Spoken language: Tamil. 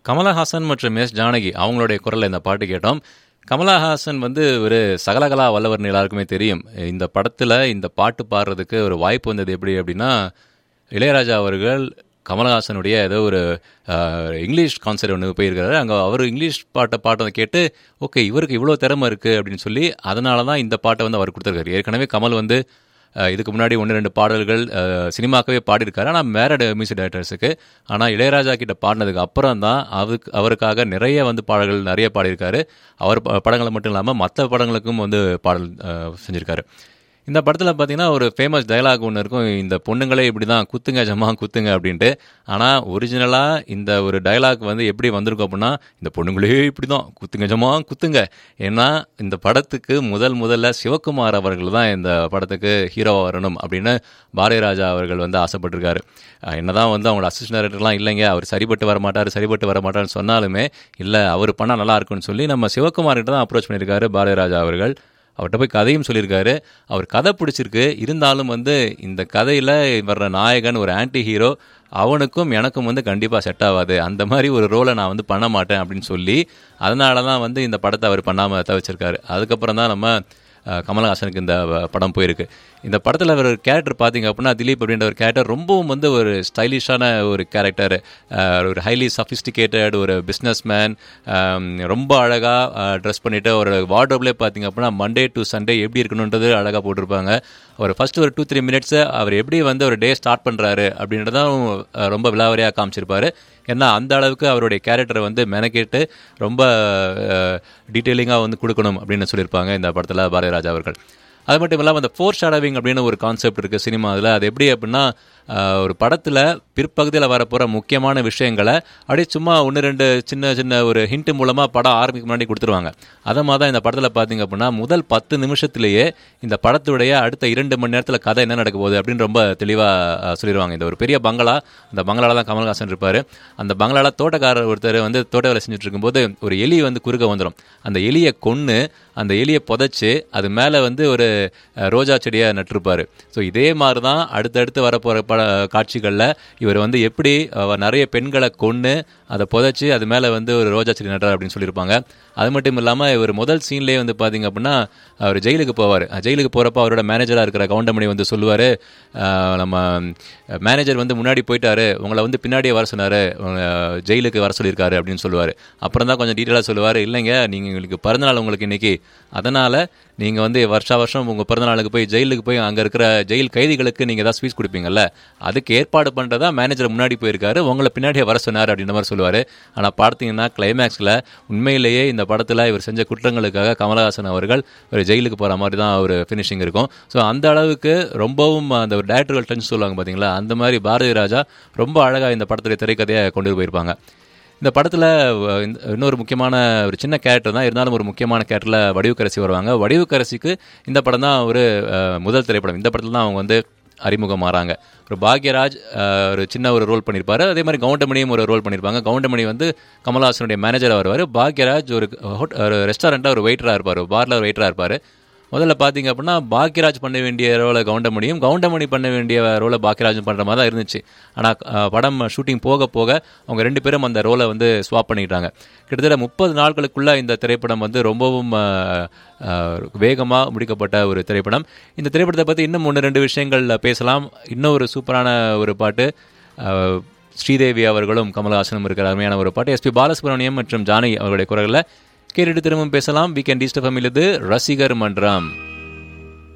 கமலஹாசன் மற்றும் எஸ் ஜானகி அவங்களுடைய குரலில் இந்த பாட்டு கேட்டோம் கமலஹாசன் வந்து ஒரு சகலகலா வல்லவர்னு எல்லாருக்குமே தெரியும் இந்த படத்தில் இந்த பாட்டு பாடுறதுக்கு ஒரு வாய்ப்பு வந்தது எப்படி அப்படின்னா இளையராஜா அவர்கள் கமலஹாசனுடைய ஏதோ ஒரு அஹ், இங்கிலீஷ் கான்சர்ட் ஒன்று போயிருக்காரு அங்கே அவர் இங்கிலீஷ் பாட்டை பாட்டை கேட்டு ஓகே இவருக்கு இவ்வளோ திறமை இருக்குது அப்படின்னு சொல்லி அதனால தான் இந்த பாட்டை வந்து அவர் கொடுத்துருக்காரு ஏற்கனவே கமல் வந்து அஹ், இதுக்கு முன்னாடி ஒன்று ரெண்டு பாடல்கள் அஹ், சினிமாக்கவே பாடியிருக்காரு ஆனால் மேரட் மியூசிக் டைரக்டர்ஸுக்கு ஆனால் இளையராஜா கிட்ட பாடினதுக்கு அப்புறம் தான் அவருக்கு அவருக்காக நிறைய வந்து பாடல்கள் நிறைய பாடியிருக்காரு அவர் ப- படங்களை மட்டும் இல்லாமல் மற்ற படங்களுக்கும் வந்து பாடல் அஹ், செஞ்சிருக்காரு இந்த படத்தில் பார்த்தீங்கன்னா ஒரு ஃபேமஸ் டயலாக் ஒன்று இருக்கும் இந்த பொண்ணுங்களே இப்படி தான் குத்துங்க ஜம்மா குத்துங்க அப்படின்ட்டு ஆனால் ஒரிஜினலாக இந்த ஒரு டயலாக் வந்து எப்படி வந்திருக்கும் அப்படின்னா இந்த பொண்ணுங்களே இப்படி தான் குத்துங்க ஜம்மா குத்துங்க ஏன்னா இந்த படத்துக்கு முதல் முதல்ல சிவகுமார் அவர்கள் தான் இந்த படத்துக்கு ஹீரோவாக வரணும் அப்படின்னு பாரதிராஜா அவர்கள் வந்து ஆசைப்பட்டிருக்காரு அஹ் என்னதான் வந்து அவங்களோட அசிஸ்டன்ட் டைரக்டர்லாம் இல்லைங்க அவர் சரிப்பட்டு வர மாட்டார் சரிப்பட்டு வர மாட்டார்னு சொன்னாலுமே இல்லை அவர் பண்ணால் நல்லா இருக்கும்னு சொல்லி நம்ம சிவகுமார்கிட்ட தான் அப்ரோச் பண்ணியிருக்காரு பாரதிராஜா அவர்கள் அவர்கிட்ட போய் கதையும் சொல்லியிருக்காரு அவர் கதை பிடிச்சிருக்கு இருந்தாலும் வந்து இந்த கதையில் வர்ற நாயகன் ஒரு ஆன்டி ஹீரோ அவனுக்கும் எனக்கும் வந்து கண்டிப்பாக செட் ஆகாது அந்த மாதிரி ஒரு ரோலை நான் வந்து பண்ண மாட்டேன் அப்படின்னு சொல்லி அதனால தான் வந்து இந்த படத்தை அவர் பண்ணாமல் தவிச்சிருக்காரு அதுக்கப்புறம் தான் நம்ம அஹ், கமலஹாசனுக்கு இந்த வ- படம் போயிருக்கு இந்த படத்தில் ஒரு கேரக்டர் பார்த்தீங்க அப்படின்னா திலீப் அப்படின்ற ஒரு கேரக்டர் ரொம்பவும் வந்து ஒரு ஸ்டைலிஷான ஒரு கேரக்டர் ஒரு ஹைலி சஃபிஸ்டிகேட்டட் ஒரு பிஸ்னஸ் மேன் ரொம்ப அழகாக ட்ரெஸ் பண்ணிட்டு ஒரு வார்ட்ரோப்லேயே பார்த்தீங்க அப்படின்னா மண்டே டு சண்டே எப்படி இருக்கணுன்றது அழகாக போட்டிருப்பாங்க ஒரு ஃபர்ஸ்ட் ஒரு டூ த்ரீ மினிட்ஸை அவர் எப்படி வந்து ஒரு டே ஸ்டார்ட் பண்ணுறாரு அப்படின்றதும் அஹ், ரொம்ப விலாவரியாக காமிச்சிருப்பாரு ஏன்னா அந்த அளவுக்கு அவருடைய கேரக்டரை வந்து மெனக்கேட்டு ரொம்ப டீட்டெயிலிங்காக வந்து கொடுக்கணும் அப்படின்னு சொல்லியிருப்பாங்க இந்த படத்தில் பாரதிராஜா அவர்கள் அது மட்டும் இல்லாமல் அந்த ஃபோர் ஷேடவிங் அப்படின்னு ஒரு கான்செப்ட் இருக்குது சினிமாவில் அது எப்படி அப்படின்னா ஆஹ், ஒரு படத்தில் பிற்பகுதியில் வரப்போகிற முக்கியமான விஷயங்களை அப்படியே சும்மா ஒன்று ரெண்டு சின்ன சின்ன ஒரு ஹிண்ட் மூலமாக படம் ஆரம்பிக்க முன்னாடி கொடுத்துருவாங்க அதை மாதிரி தான் இந்த படத்தில் பார்த்தீங்க அப்படின்னா முதல் பத்து நிமிஷத்துலேயே இந்த படத்துடைய அடுத்த இரண்டு மணி நேரத்தில் கதை என்ன நடக்க போகுது அப்படின்னு ரொம்ப தெளிவாக சொல்லிடுவாங்க இந்த ஒரு பெரிய பங்களா அந்த பங்களால தான் கமல்ஹாசன் இருப்பார் அந்த பங்களால தோட்டக்காரர் ஒருத்தர் வந்து தோட்ட வேலை செஞ்சுட்டு இருக்கும்போது ஒரு எலி வந்து குறுக்க வந்துடும் அந்த எலியை கொன்று அந்த எலியை புதைச்சு அது மேலே வந்து ஒரு அஹ், ரோஜா செடியை நட்டிருப்பாரு ஸோ இதே மாதிரி தான் அடுத்தடுத்து வரப்போகிற பட காட்சிகளில் இவர் வந்து எப்படி அஹ், நிறைய பெண்களை கொன்று அதை புதைச்சி அது மேலே வந்து ஒரு ரோஜா செடி நட்டார் அப்படின்னு சொல்லியிருப்பாங்க அது மட்டும் இல்லாமல் இவர் முதல் சீன்லேயே வந்து பார்த்தீங்க அப்படின்னா அவர் ஜெயிலுக்கு போவார் ஜெயிலுக்கு போகிறப்ப அவரோட மேனேஜராக இருக்கிற கவுண்டமணி வந்து சொல்லுவார் நம்ம மேனேஜர் வந்து முன்னாடி போயிட்டாரு உங்களை வந்து பின்னாடியே வர சொன்னார் ஜெயிலுக்கு வர சொல்லியிருக்காரு அப்படின்னு சொல்லுவார் அப்புறம் தான் கொஞ்சம் டீட்டெயிலாக சொல்லுவார் இல்லைங்க நீங்கள் உங்களுக்கு பிறந்தநாள் உங்களுக்கு இன்னைக்கு அதனால் நீங்கள் வந்து வருஷா வருஷம் உங்கள் பிறந்தநாளுக்கு போய் ஜெயிலுக்கு போய் அங்கே இருக்கிற ஜெயில் கைதிகளுக்கு நீங்கள் ஏதாவது ஸ்வீட்ஸ் கொடுப்பீங்கல்ல அதுக்கு ஏற்பாடு பண்ணுறதா மேனேஜர் முன்னாடி போயிருக்காரு உங்களை பின்னாடியே வர சொன்னார் அப்படின்ற மாதிரி சொல்லுவார் ஆனால் பார்த்தீங்கன்னா கிளைமேக்ஸில் உண்மையிலேயே இந்த படத்தில் இவர் செஞ்ச குற்றங்களுக்காக கமலஹாசன் அவர்கள் ஒரு ஜெயிலுக்கு போகிற மாதிரி தான் ஒரு ஃபினிஷிங் இருக்கும் ஸோ அந்த அளவுக்கு ரொம்பவும் அந்த ஒரு டேரக்டர்கள் டென்ஸ் சொல்லுவாங்க பார்த்தீங்களா அந்த மாதிரி பாரதி ராஜா ரொம்ப அழகாக இந்த படத்துடைய திரைக்கதையை கொண்டு போயிருப்பாங்க இந்த படத்தில் இன்னொரு முக்கியமான ஒரு சின்ன கேரக்டர் தான் இருந்தாலும் ஒரு முக்கியமான கேரக்டரில் வடிவுக்கரசி வருவாங்க வடிவுக்கரசிக்கு இந்த படம் தான் ஒரு அஹ், முதல் திரைப்படம் இந்த படத்தில் தான் அவங்க வந்து அறிமுகம் மாறாங்க ஒரு பாக்யராஜ் அஹ், ஒரு சின்ன ஒரு ரோல் பண்ணியிருப்பாரு அதே மாதிரி கவுண்டமணியும் ஒரு ரோல் பண்ணியிருப்பாங்க கவுண்டமணி வந்து கமல்ஹாசனுடைய மேனேஜராக வருவார் பாக்யராஜ் ஒரு ஹோட் ஒரு ரெஸ்டாரண்ட்டாக ஒரு வெயிட்டராக இருப்பார் ஒரு பாரில் ஒரு வெயிட்டராக இருப்பார் முதல்ல பார்த்தீங்க அப்படின்னா பாக்யராஜ் பண்ண வேண்டிய ரோலை கவுண்டமணியும் கவுண்டமணி பண்ண வேண்டிய ரோலை பாக்யராஜும் பண்ணுற மாதிரி தான் இருந்துச்சு ஆனால் படம் ஷூட்டிங் போக போக அவங்க ரெண்டு பேரும் அந்த ரோலை வந்து ஸ்வாப் பண்ணிக்கிட்டாங்க கிட்டத்தட்ட முப்பது நாட்களுக்குள்ள இந்த திரைப்படம் வந்து ரொம்பவும் வேகமாக முடிக்கப்பட்ட ஒரு திரைப்படம் இந்த திரைப்படத்தை பற்றி இன்னும் ஒன்று ரெண்டு விஷயங்கள் பேசலாம் இன்னும் ஒரு சூப்பரான ஒரு பாட்டு அஹ், ஸ்ரீதேவி அவர்களும் கமல்ஹாசனும் இருக்கிற அருமையான ஒரு பாட்டு எஸ்பி பாலசுப்ரமணியம் மற்றும் ஜானகி அவர்களுடைய குரலில் கேட்டுட்டு திரும்பவும் பேசலாம் வீக்கெண்ட் ஈஸ்ட் ஃபேமிலிது ரசிகர் மன்றம்